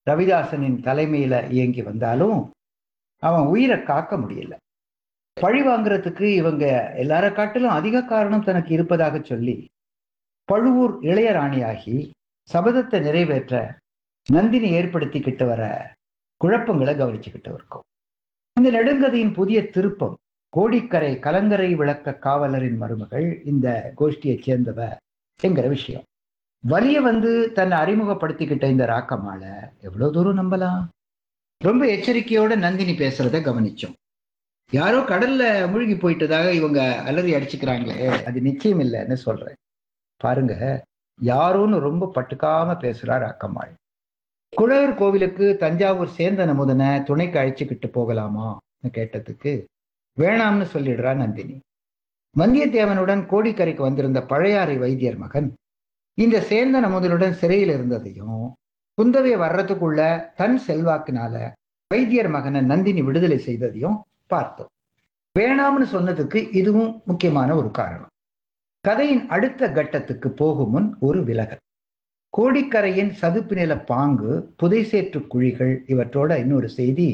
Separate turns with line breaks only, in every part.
ரவிதாசனின் தலைமையில இயங்கி வந்தாலும் அவன் உயிரை காக்க முடியல பழி வாங்குறதுக்கு இவங்க எல்லார காட்டிலும் அதிக காரணம் தனக்கு இருப்பதாக சொல்லி பழுவூர் இளையராணியாகி சபதத்தை நிறைவேற்ற நந்தினி ஏற்படுத்திக்கிட்டு வர குழப்பங்களை கவனிச்சுக்கிட்டு இருக்கோம் இந்த நெடுங்கதையின் புதிய திருப்பம் கோடிக்கரை கலங்கரை விளக்க காவலரின் மருமகள் இந்த கோஷ்டியைச் சேர்ந்தவ என்கிற விஷயம் வலிய வந்து தன்னை அறிமுகப்படுத்திக்கிட்ட இந்த ராக்கமால எவ்வளவு தூரம் நம்பலாம் ரொம்ப எச்சரிக்கையோட நந்தினி பேசுறத கவனிச்சோம் யாரோ கடல்ல மூழ்கி போயிட்டதாக இவங்க அலறி அடிச்சுக்கிறாங்களே அது நிச்சயம் இல்லைன்னு சொல்றேன் பாருங்க யாரோன்னு ரொம்ப பட்டுக்காம பேசுறார் அக்கம்மாள் குழவர் கோவிலுக்கு தஞ்சாவூர் சேந்தன் அமுதனை துணைக்கு அழைச்சிக்கிட்டு போகலாமான்னு கேட்டதுக்கு வேணாம்னு சொல்லிடுறா நந்தினி வந்தியத்தேவனுடன் கோடிக்கரைக்கு வந்திருந்த பழையாறை வைத்தியர் மகன் இந்த சேந்தன் அமுதனுடன் சிறையில் இருந்ததையும் குந்தவை வர்றதுக்குள்ள தன் செல்வாக்கினால வைத்தியர் மகனை நந்தினி விடுதலை செய்ததையும் பார்த்தோம் வேணாம்னு சொன்னதுக்கு இதுவும் முக்கியமான ஒரு காரணம் கதையின் அடுத்த கட்டத்துக்கு போகும் முன் ஒரு விலகல் கோடிக்கரையின் சதுப்பு நில பாங்கு புதைசேற்று குழிகள் இவற்றோட இன்னொரு செய்தி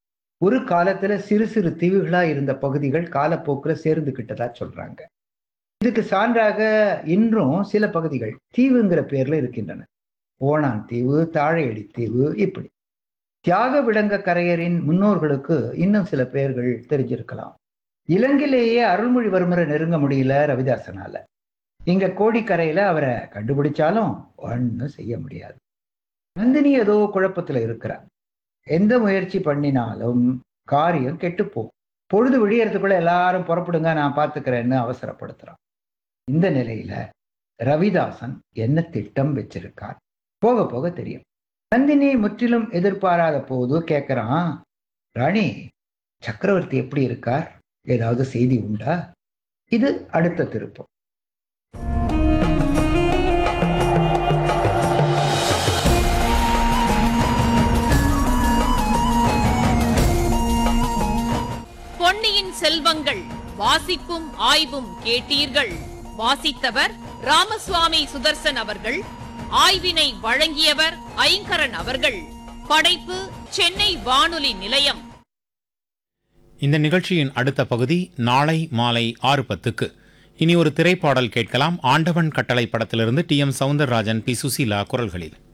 ஒரு காலத்துல சிறு சிறு தீவுகளா இருந்த பகுதிகள் காலப்போக்குல சேர்ந்துகிட்டதா சொல்றாங்க இதுக்கு சான்றாக இன்றும் சில பகுதிகள் தீவுங்கிற பேர்ல இருக்கின்றன ஓணான் தீவு தாழையடி தீவு இப்படி தியாக விடங்க கரையரின் முன்னோர்களுக்கு இன்னும் சில பெயர்கள் தெரிஞ்சிருக்கலாம் இலங்கையிலேயே அருள்மொழிவர்மரை நெருங்க முடியல ரவிதாசனால இங்க கோடிக்கரையில அவரை கண்டுபிடிச்சாலும் ஒன்றும் செய்ய முடியாது நந்தினி ஏதோ குழப்பத்துல இருக்கிறார் எந்த முயற்சி பண்ணினாலும் காரியம் கெட்டுப்போம் பொழுது விடியறதுக்குள்ள எல்லாரும் புறப்படுங்க நான் பாத்துக்கிறேன்னு அவசரப்படுத்துறான் இந்த நிலையில ரவிதாசன் என்ன திட்டம் வச்சிருக்கார் போக போக தெரியும் நந்தினி முற்றிலும் எதிர்பாராத போது கேட்கிறான் ராணி சக்கரவர்த்தி எப்படி இருக்கார் ஏதாவது செய்தி உண்டா இது அடுத்த திருப்பம்
பொன்னியின் செல்வங்கள் வாசிப்பும் ஆய்வும் கேட்டீர்கள் வாசித்தவர் ராமசுவாமி சுதர்சன் அவர்கள் ஆய்வினை வழங்கியவர் ஐங்கரன் அவர்கள் படைப்பு சென்னை வானொலி நிலையம்
இந்த நிகழ்ச்சியின் அடுத்த பகுதி நாளை மாலை ஆறு பத்துக்கு இனி ஒரு திரைப்பாடல் கேட்கலாம் ஆண்டவன் கட்டளை படத்திலிருந்து T M Soundararajan P Susheela குரல்களில்